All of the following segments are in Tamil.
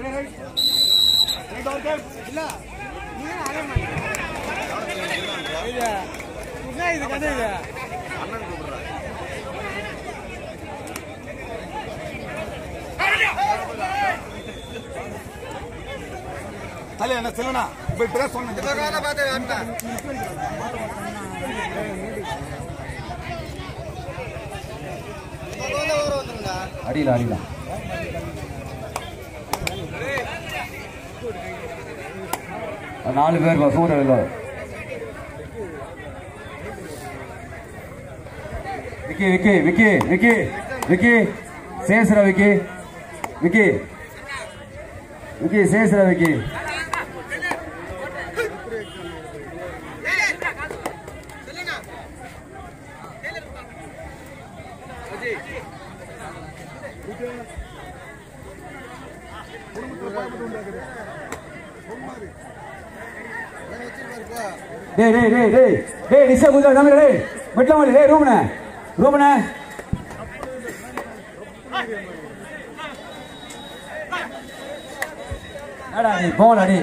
இது கதை இது தலை என்ன செல்வனா இப்ப இப்பதான் சொன்னேன் அடியில் அடியில் நாலு பேர் பா சூரியன் விக்கி விக்கி விக்கி விக்கி விக்கி சேசுரா விக்கி விக்கி விக்கி சேசுரா விக்கி டேய் டேய் டேய் டேய் டேய் நிஷா குஜா தமிழ் டேய் மெட்ல மாடி டேய் ரூம்னே ரூம்னே அடா நீ போடா நீ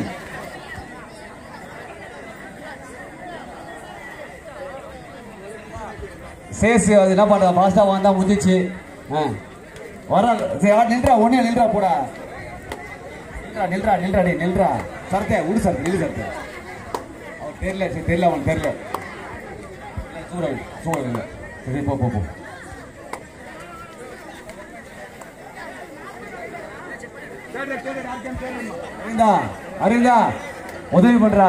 சேஸ் அது என்ன பண்ணுறா ஃபாஸ்ட்டாக வந்தா முடிஞ்சிச்சு ஆ வர சரி ஆ, நில்றா ஒன்னே நில்றா போடா நில்றா நில்றா நில்றா டேய் நில்றா சரத்தே உடு சரத்து நில்லு சரத்து அவன் தெரியல சரி தெரியல அவனுக்கு தெரியல சூழல் சூழல் இல்லை சரி போ போ போ அரவிந்தா அரவிந்தா உதவி பண்றா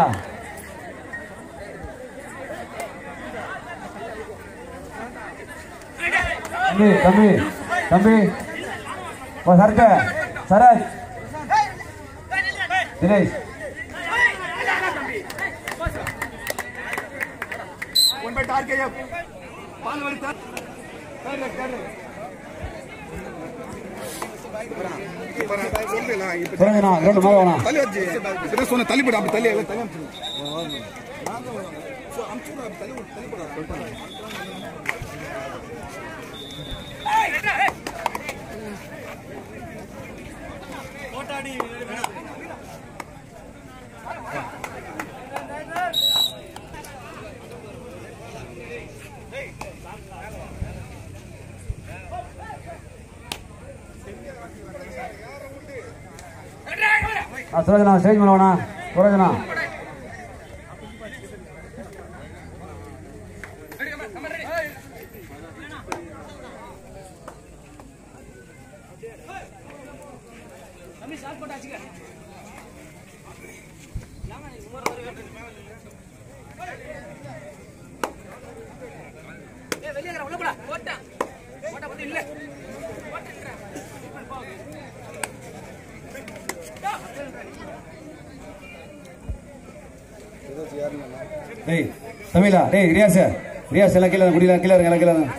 தம்பி தம்பி தம்பி ஓ சரக்கு சரத் தினேஷ் ஒன் பை டார்கே பால் வடி தேர்ட் தேர்ட் தேர்ட் இப்ப நான் சொல்றேன் இப்ப சுரஞ்சனா கிரௌண்ட் மேலே வேணாம் தள்ளி வச்சு இப்பதான் சொன்ன தள்ளி போடு அப்படி தள்ளி எல்லாம் தள்ளி அமுச்சு அமுச்சு தள்ளி விடு, தள்ளி போடு சொல்லிட்டாங்க ஆ சுரஞ்சனா ஸ்டேஜ் மேலே வேணா சுரஞ்சனா டேய் தமிழா டேய் ரியாஸ் ரியாஸ் எல்லாம் கீழே முடியல கீழே இருங்க எல்லாம் கீழே இருங்க.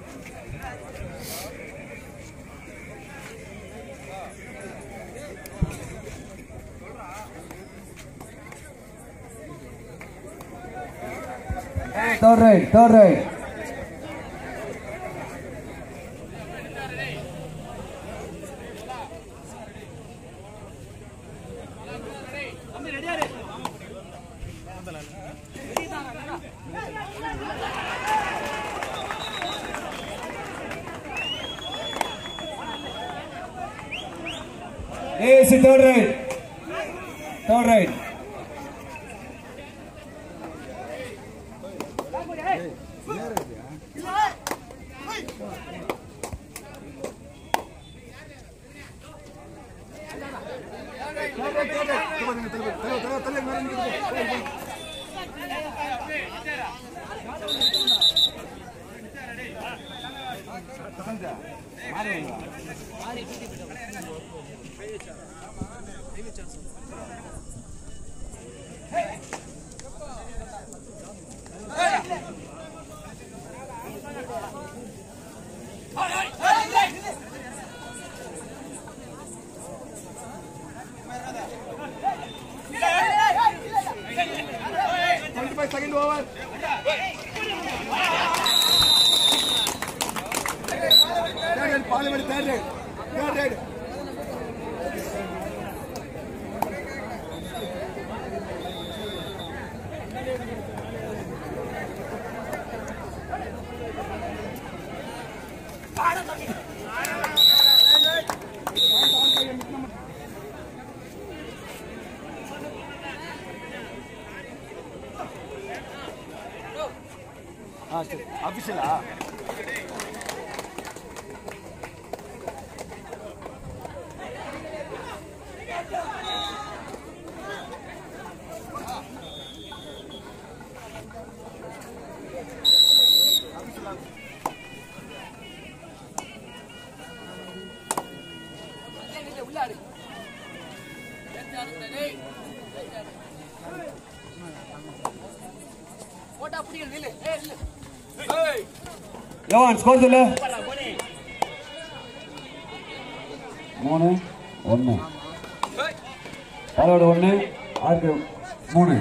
Third right, third right. Yes, third right. Third right. Twenty five second over third right ball வடி தேர்ட் ரைட் தேர்ட் ரைட் அபிஷியலா யோவான் ஸ்கோர் சொல்லு மூணு ஒன்று பாலோடு ஒன்று ஆறுக்கு மூணு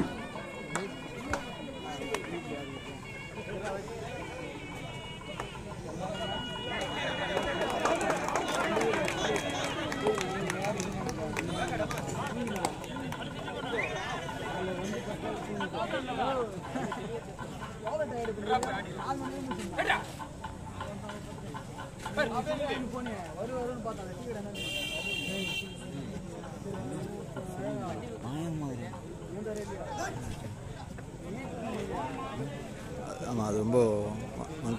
ஆமாம் அது ரொம்ப ஒன்-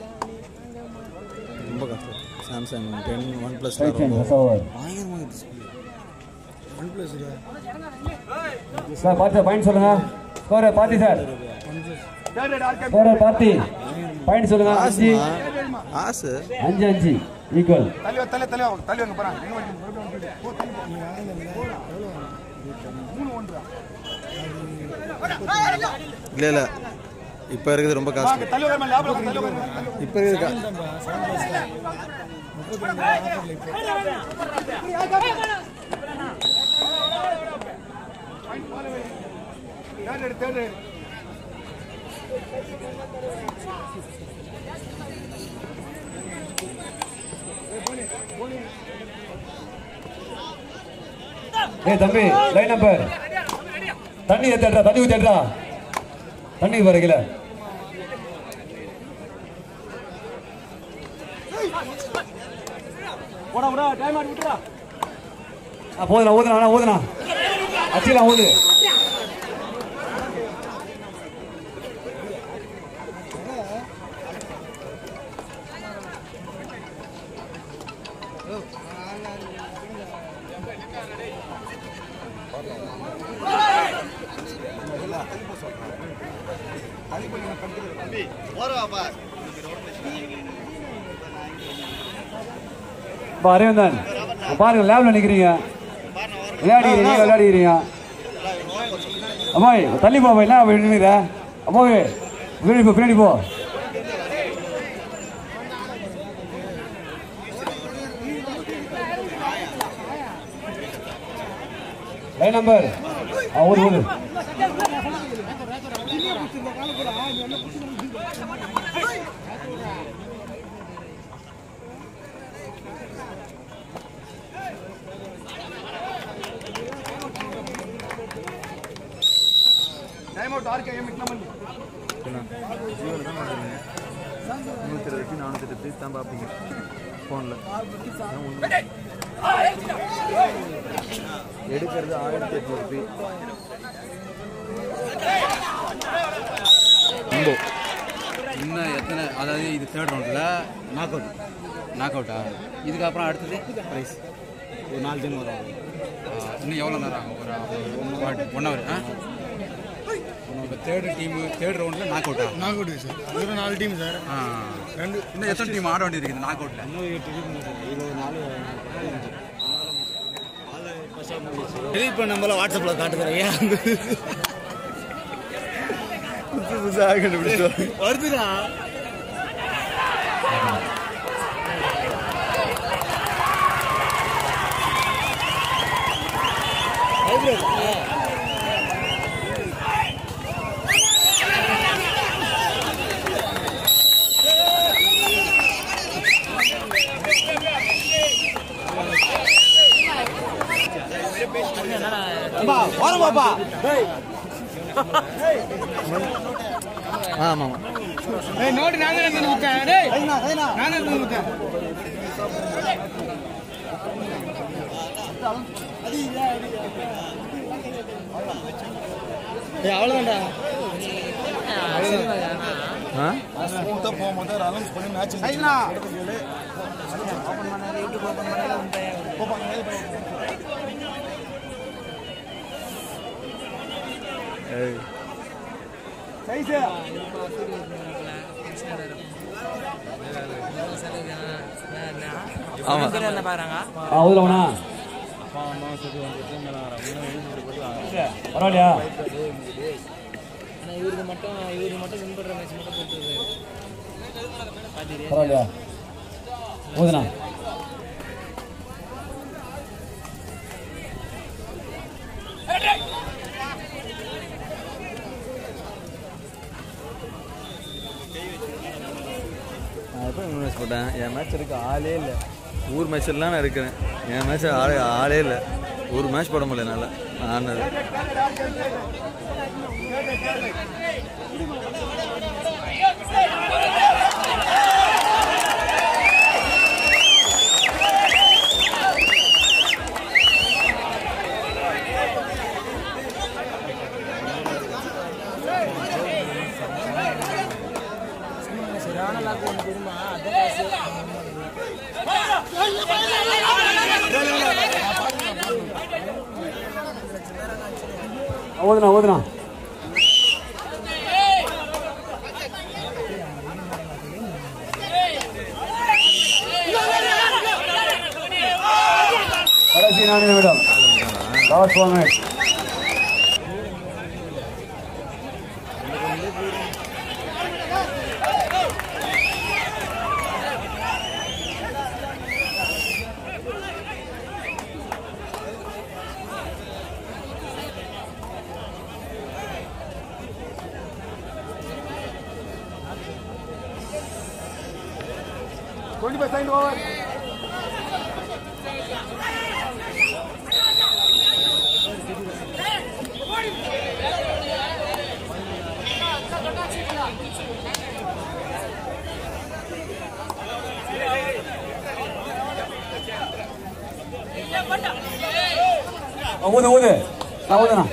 ரொம்ப கஷ்டம் Samsung ten one plus right hand ரொம்ப ஃபர்ஸ்ட் ஓவர் பயங்கரமாக டிஸ்பிளே ஒன் ப்ளஸ் சார் பார்த்து பாயிண்ட் சொல்லுங்க ஸ்கோர் பார்த்தி sir third right RK score பார்த்தி பாயிண்ட் சொல்லுங்க அஞ்சு ஆசு அஞ்சு அஞ்சு ஈக்குவல் தள்ளி வா, தள்ளி தள்ளி வாங்க தள்ளி வாங்க போறாங்க எங்க வண்டி மறுபடியும் வண்டி போ தள்ளி போ. மூணு ஒன்றா இல்லை இல்லை இப்போ இருக்கிறது ரொம்ப வாங்க காஸ்ட்லி தள்ளி வர லேப்ல தள்ளி வர இப்போ இருக்கிறது தேர்ட் ரைட் தேர்ட் ரைட் ஏய் தம்பி லைன் நம்பர் தண்ணி ஏத்தா தண்ணி ஊத்தா தண்ணி வரகில போடா போடா டைம் ஆடி விட்டுடா போதுண்ணா ஊதுனா அண்ணா ஊதுனா அச்சிக்கலாம் ஊது இப்போ அரவிந்தன் பாருங்க லேப்ல நிக்கிறீங்க விளையாடிக்கிறீங்க விளையாடிக்கிறீங்க அம்மாய் தள்ளி போ அம்மா, என்ன நின்னுற அம்மாவே பின்னாடி போ பின்னாடி போ லைன் நம்பர் ஆ ஓடு ஓடு டைம் அவுட் ஆர்கே ஏம் இட்னா பண்ணி ஜியோவில் தான் பார்க்குறீங்க நூற்றி இருபத்தி நானூற்றி இருபத்தி தான் பார்ப்பீங்க ஃபோனில் எடுக்கிறது ஆயிரத்தி எட்நூறு ரொம்ப இன்னும் எத்தனை அதாவது இது தேர்ட் ரவுண்டில் நாக் அவுட் நாக் அவுட்டா இதுக்கப்புறம் அடுத்தது ப்ரைஸ் ஒரு நாலு ஜன் வரும் இன்னும் எவ்வளோ நேரம் ஆகும் ஒரு ஒன் ஹவர் ஆ இப்போ தேர்டு டீமு தேர்ட் ரவுண்டில் நாக் அவுட்டா நாக் அவுட் சார் வெறும் நாலு டீம் சார் ஆ ரெண்டு இன்னும் எத்தனை டீம் ஆட வேண்டியது இருக்குது நாக் அவுட்டில் இன்னும் எட்டு இருக்கு சார் இருபது நாள் டெலிட் பண்ண நம்மள வாட்ஸ்அப்ல காட்டுகிறேன் ஏன் புதுசு புதுசாக கண்டுபிடிச்சோம் வருதுடா ஆமாம் ஏய் நோட்டு நான் தான் எடுத்து விட்டேன் டேய் நான் தான் எடுத்து விட்டேன் அவ்வளோதான்டா ஆ ஸ்மூத்தாக போகும்போது அனௌன்ஸ் பண்ணி மேட்ச் ஏய் ஆமா ஆ ஊதுலவனா பரவாயில்லையா இவருக்கு மட்டும் இவருக்கு மட்டும் வின் பண்ற மேட்ச் மட்டும் போட்டுருது பரவாயில்லையா ஊதுனா நான் எப்போ மேட்ச் போட்டேன் என் மேட்ச் இருக்கு ஆளே இல்லை ஊர் மேட்ச்லாம் நான் இருக்கிறேன் என் மேட்ச் ஆளே ஆளே இல்லை ஒரு மேட்ச் போட முடியல என்னால் நான் ஆடினது சரியான லாக் ஒன்று தெரியுமா அதான் ஊதுனா ஊதுனா கடைசி நான்கு நிமிடம் last one minute twenty five second over ஊது ஊது நான் ஊதுனா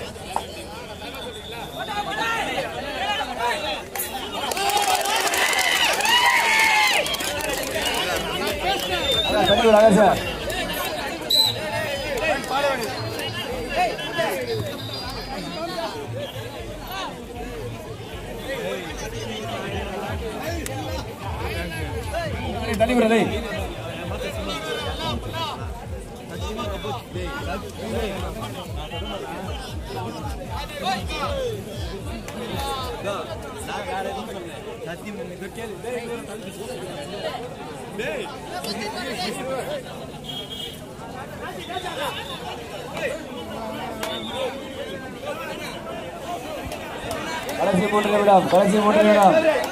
தண்ணி விட சார் தண்ணி விட டேய் கடைசி மூன்று நிமிடம் கடைசி மூன்று நிமிடம்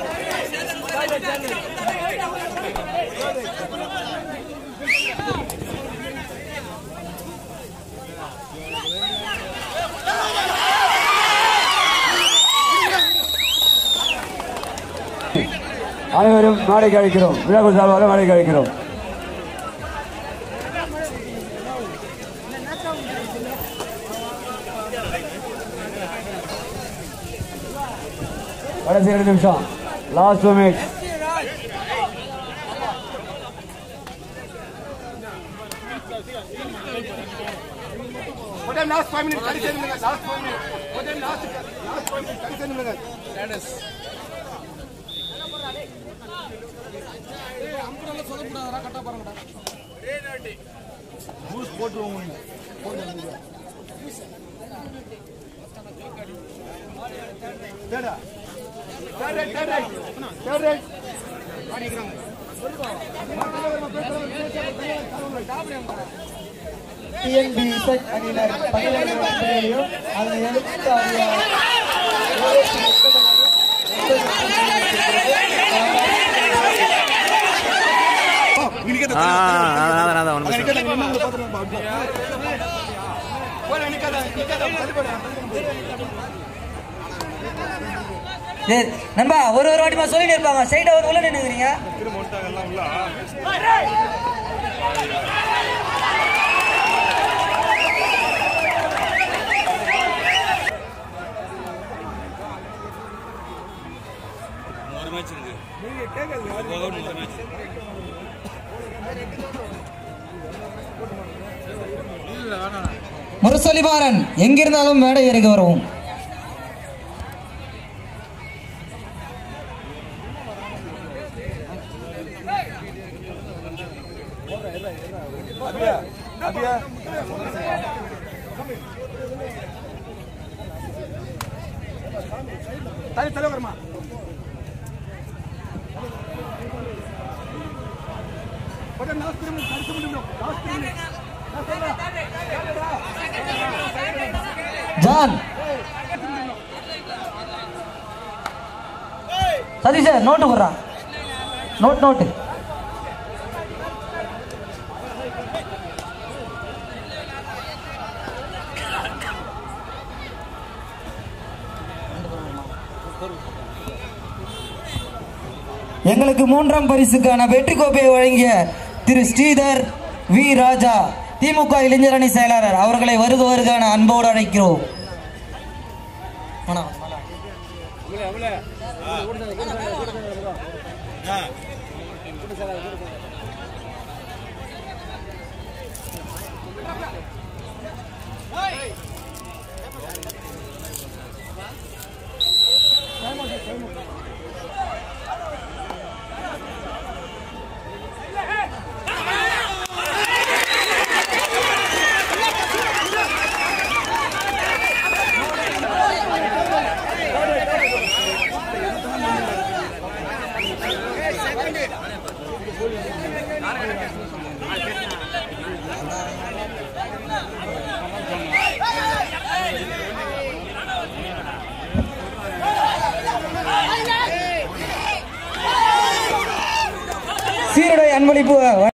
அனைவரும் நாளைக்கு அழைக்கிறோம் விழாக்கு சார்பாக நாளைக்கு அழைக்கிறோம் கடைசி ரெண்டு நிமிஷம் லாஸ்ட் மினிட் ஒரு டைம் லாஸ்ட் ஃபைவ் மினிட் கடைசி நிமிடம் லாஸ்ட் ஃபைவ் மினிட் ஒரு time last last five minute கடைசி நிமிடம் ஜூஸ் போட்டுருவோம் தேடா third right third right third right TNB Z அணியினர் பணியாளர்களையும் அதில் எழுத்து ஆ நான் தான் நான் தான் ஒன்று நண்பா ஒரு ஒரு வாட்டிமா சொல்லிட்டு இருப்பாங்க சைடா ஒரு உள்ள நின்னுக்கிறீங்க முரசொலிமாறன் எங்கிருந்தாலும் மேடை ஏறிக்கு வரவும் தலை தலை வரமா படம் லாஸ்ட் திரும்ப கடிச்சு முடியும் லாஸ்ட் திரும்ப ஜான் சதீஷ் நோட்டு கொடுறா நோட் நோட்டு எங்களுக்கு மூன்றாம் பரிசுக்கான வெற்றி கோப்பையை வழங்கிய திரு ஸ்ரீதர் வி ராஜா திமுக இளைஞரணி செயலாளர் அவர்களை வருக வருகான அன்போடு அழைக்கிறோம் வணக்கம். சீருடை அன்பளிப்பு